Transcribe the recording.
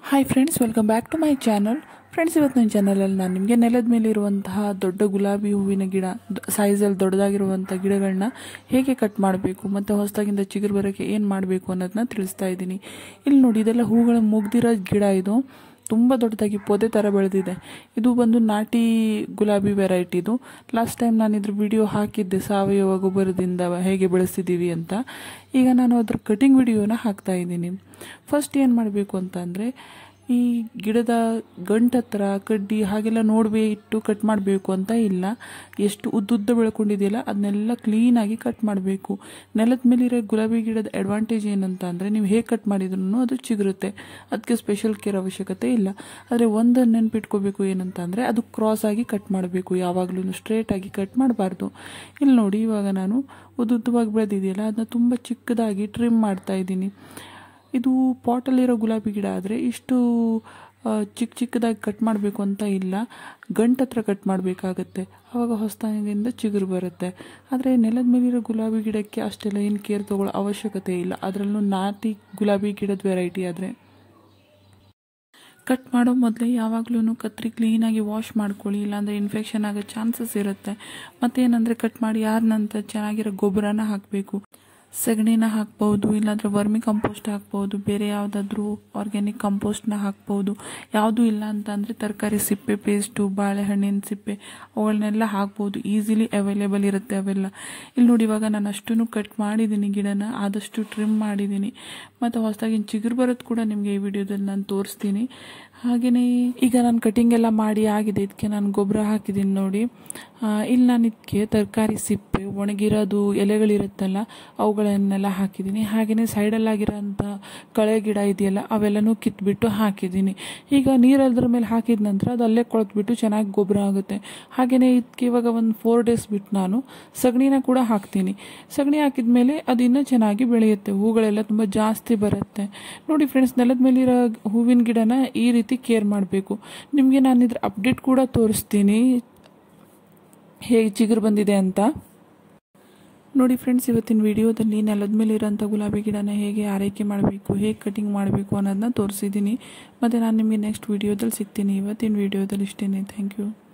hi friends welcome back to my channel friends ಇವತ್ತು ನನ್ನ ಚಾನಲಲ್ಲಿ ನಾನು ನಿಮಗೆ ನೆಲದ ಮೇಲೆ ಇರುವಂತಹ ದೊಡ್ಡ ಗುಲಾಬಿ ಹೂವಿನ ಗಿಡ ಸೈಜಲ್ಲಿ ದೊಡ್ಡದಾಗಿರುವಂಥ ಗಿಡಗಳನ್ನ ಹೇಗೆ ಕಟ್ ಮಾಡಬೇಕು ಮತ್ತು ಹೊಸದಾಗಿಂದ ಚಿಗುರು ಬರೋಕ್ಕೆ ಏನು ಮಾಡಬೇಕು ಅನ್ನೋದನ್ನ ತಿಳಿಸ್ತಾ ಇದ್ದೀನಿ ಇಲ್ಲಿ ನೋಡಿ ಇದೆಲ್ಲ ಹೂಗಳು ಮುಗ್ದಿರೋ ಗಿಡ ಇದು ತುಂಬ ದೊಡ್ಡದಾಗಿ ಪೊದೆ ಥರ ಬೆಳೆದಿದೆ ಇದು ಬಂದು ನಾಟಿ ಗುಲಾಬಿ ವೆರೈಟಿದು ಲಾಸ್ಟ್ ಟೈಮ್ ನಾನು ಇದ್ರ ವಿಡಿಯೋ ಹಾಕಿದ್ದೆ ಸಾವಯವ ಗೊಬ್ಬರದಿಂದ ಹೇಗೆ ಬೆಳೆಸಿದ್ದೀವಿ ಅಂತ ಈಗ ನಾನು ಅದ್ರ ಕಟಿಂಗ್ ವಿಡಿಯೋನ ಹಾಕ್ತಾ ಇದ್ದೀನಿ ಫಸ್ಟ್ ಏನು ಮಾಡಬೇಕು ಅಂತ ಅಂದರೆ ಈ ಗಿಡದ ಗಂಟು ಹತ್ರ ಕಡ್ಡಿ ಹಾಗೆಲ್ಲ ನೋಡ್ಬೇ ಇಟ್ಟು ಕಟ್ ಮಾಡಬೇಕು ಅಂತ ಇಲ್ಲ ಎಷ್ಟು ಉದ್ದುದ್ದ ಬೆಳ್ಕೊಂಡಿದೆಯಲ್ಲ ಅದನ್ನೆಲ್ಲ ಕ್ಲೀನಾಗಿ ಕಟ್ ಮಾಡಬೇಕು ನೆಲದ ಮೇಲಿರೋ ಗುಲಾಬಿ ಗಿಡದ ಅಡ್ವಾಂಟೇಜ್ ಏನಂತ ಅಂದರೆ ನೀವು ಹೇಗೆ ಕಟ್ ಮಾಡಿದ್ರೂ ಅದು ಚಿಗುರುತ್ತೆ ಅದಕ್ಕೆ ಸ್ಪೆಷಲ್ ಕೇರ್ ಅವಶ್ಯಕತೆ ಇಲ್ಲ ಆದರೆ ಒಂದು ನೆನ್ಪಿಟ್ಕೋಬೇಕು ಏನಂತ ಅಂದರೆ ಅದು ಕ್ರಾಸ್ ಆಗಿ ಕಟ್ ಮಾಡಬೇಕು ಯಾವಾಗಲೂ ಸ್ಟ್ರೇಟಾಗಿ ಕಟ್ ಮಾಡಬಾರ್ದು ಇಲ್ಲಿ ನೋಡಿ ಇವಾಗ ನಾನು ಉದ್ದುದ್ದವಾಗಿ ಬೆಳೆದಿದೆಯಲ್ಲ ಅದನ್ನ ತುಂಬ ಚಿಕ್ಕದಾಗಿ ಟ್ರಿಮ್ ಮಾಡ್ತಾ ಇದ್ದೀನಿ ಇದು ಪಾಟಲ್ಲಿರೋ ಗುಲಾಬಿ ಗಿಡ ಆದರೆ ಇಷ್ಟು ಆ, ಚಿಕ್ಕ ಚಿಕ್ಕದಾಗಿ ಕಟ್ ಮಾಡಬೇಕು ಅಂತ ಇಲ್ಲ ಗಂಟು ಹತ್ರ ಕಟ್ ಮಾಡಬೇಕಾಗತ್ತೆ ಆವಾಗ ಹೊಸದಾಗಿಂದ ಚಿಗುರು ಬರುತ್ತೆ ಆದರೆ ನೆಲದ ಮೇಲಿರೋ ಗುಲಾಬಿ ಗಿಡಕ್ಕೆ ಅಷ್ಟೆಲ್ಲ ಏನು ಕೇರ್ ತಗೊಳ್ಳೋ ಅವಶ್ಯಕತೆ ಇಲ್ಲ ಅದರಲ್ಲೂ ನಾಟಿ ಗುಲಾಬಿ ಗಿಡದ ವೆರೈಟಿ ಆದರೆ ಕಟ್ ಮಾಡೋ ಮೊದಲೇ ಯಾವಾಗಲೂ ಕತ್ರಿ ಕ್ಲೀನಾಗಿ ವಾಶ್ ಮಾಡ್ಕೊಳ್ಳಿ ಇಲ್ಲಾಂದರೆ ಇನ್ಫೆಕ್ಷನ್ ಆಗೋ ಚಾನ್ಸಸ್ ಇರುತ್ತೆ ಮತ್ತೇನಂದರೆ ಕಟ್ ಮಾಡಿ ಯಾರನ್ನಂತ ಚೆನ್ನಾಗಿರೋ ಗೊಬ್ಬರನ ಹಾಕಬೇಕು ಸಗಣಿನ ಹಾಕ್ಬೋದು ಇಲ್ಲಾಂದರೆ ವರ್ಮಿ ಕಂಪೋಸ್ಟ್ ಹಾಕ್ಬೋದು ಬೇರೆ ಯಾವುದಾದ್ರೂ ಆರ್ಗ್ಯಾನಿಕ್ ಕಂಪೋಸ್ಟ್ನ ಹಾಕ್ಬೋದು ಯಾವುದೂ ಇಲ್ಲ ಅಂತ ಅಂದರೆ ತರಕಾರಿ ಸಿಪ್ಪೆ ಪೇಸ್ಟು ಬಾಳೆಹಣ್ಣಿನ ಸಿಪ್ಪೆ ಅವುಗಳನ್ನೆಲ್ಲ ಹಾಕ್ಬೋದು ಈಸಿಲಿ ಅವೈಲೇಬಲ್ ಇರುತ್ತೆ ಅವೆಲ್ಲ ಇಲ್ಲಿ ನೋಡಿ ಇವಾಗ ನಾನು ಅಷ್ಟೂ ಕಟ್ ಮಾಡಿದ್ದೀನಿ ಗಿಡನ ಆದಷ್ಟು ಟ್ರಿಮ್ ಮಾಡಿದ್ದೀನಿ ಮತ್ತು ಹೊಸದಾಗಿ ಚಿಗುರು ಬರೋದು ಕೂಡ ನಿಮಗೆ ಈ ವಿಡಿಯೋದಲ್ಲಿ ನಾನು ತೋರಿಸ್ತೀನಿ ಹಾಗೆಯೇ ಈಗ ನಾನು ಕಟಿಂಗ್ ಎಲ್ಲ ಮಾಡಿ ಆಗಿದೆ ಇದಕ್ಕೆ ನಾನು ಗೊಬ್ಬರ ಹಾಕಿದ್ದೀನಿ ನೋಡಿ ಆ, ಇಲ್ಲಿ ನಾನು ಇದಕ್ಕೆ ತರಕಾರಿ ಸಿಪ್ಪೆ ಒಣಗಿರೋದು ಎಲೆಗಳಿರುತ್ತಲ್ಲ ಅವುಗಳನ್ನೆಲ್ಲ ಹಾಕಿದ್ದೀನಿ ಹಾಗೆಯೇ ಸೈಡಲ್ಲಾಗಿರೋಂಥ ಕಳೆ ಗಿಡ ಇದೆಯಲ್ಲ ಅವೆಲ್ಲನೂ ಕಿತ್ಬಿಟ್ಟು ಹಾಕಿದ್ದೀನಿ ಈಗ ನೀರು ಅದ್ರ ಮೇಲೆ ಹಾಕಿದ ನಂತರ ಅದು ಅಲ್ಲೇ ಕೊಳೆತ್ಬಿಟ್ಟು ಚೆನ್ನಾಗಿ ಗೊಬ್ಬರ ಆಗುತ್ತೆ ಹಾಗೆಯೇ ಇದಕ್ಕೆ ಇವಾಗ ಒಂದು ಫೋರ್ ಡೇಸ್ ಬಿಟ್ಟು ನಾನು ಸಗಣಿನ ಕೂಡ ಹಾಕ್ತೀನಿ ಸಗಣಿ ಹಾಕಿದ ಮೇಲೆ ಅದು ಇನ್ನೂ ಚೆನ್ನಾಗಿ ಬೆಳೆಯುತ್ತೆ ಹೂಗಳೆಲ್ಲ ತುಂಬ ಜಾಸ್ತಿ ಬರುತ್ತೆ ನೋಡಿ ಫ್ರೆಂಡ್ಸ್ ನೆಲದ ಮೇಲಿರೋ ಹೂವಿನ ಗಿಡನ ಈ ರೀತಿ ಕೇರ್ ಮಾಡಬೇಕು ನಿಮಗೆ ನಾನು ಇದ್ರ ಅಪ್ಡೇಟ್ ಕೂಡ ತೋರಿಸ್ತೀನಿ ಹೇಗೆ ಚಿಗುರು ಬಂದಿದೆ ಅಂತ ನೋಡಿ ಫ್ರೆಂಡ್ಸ್ ಇವತ್ತಿನ ವಿಡಿಯೋದಲ್ಲಿ ನೆಲದ ಮೇಲೆ ಇರೋಂಥ ಗುಲಾಬಿ ಗಿಡನ ಹೇಗೆ ಆರೈಕೆ ಮಾಡಬೇಕು ಹೇಗೆ ಕಟಿಂಗ್ ಮಾಡಬೇಕು ಅನ್ನೋದನ್ನ ತೋರಿಸಿದ್ದೀನಿ ಮತ್ತು ನಾನು ನಿಮಗೆ ನೆಕ್ಸ್ಟ್ ವಿಡಿಯೋದಲ್ಲಿ ಸಿಗ್ತೀನಿ ಇವತ್ತಿನ ವಿಡಿಯೋದಲ್ಲಿ ಇಷ್ಟೇ ಥ್ಯಾಂಕ್ ಯು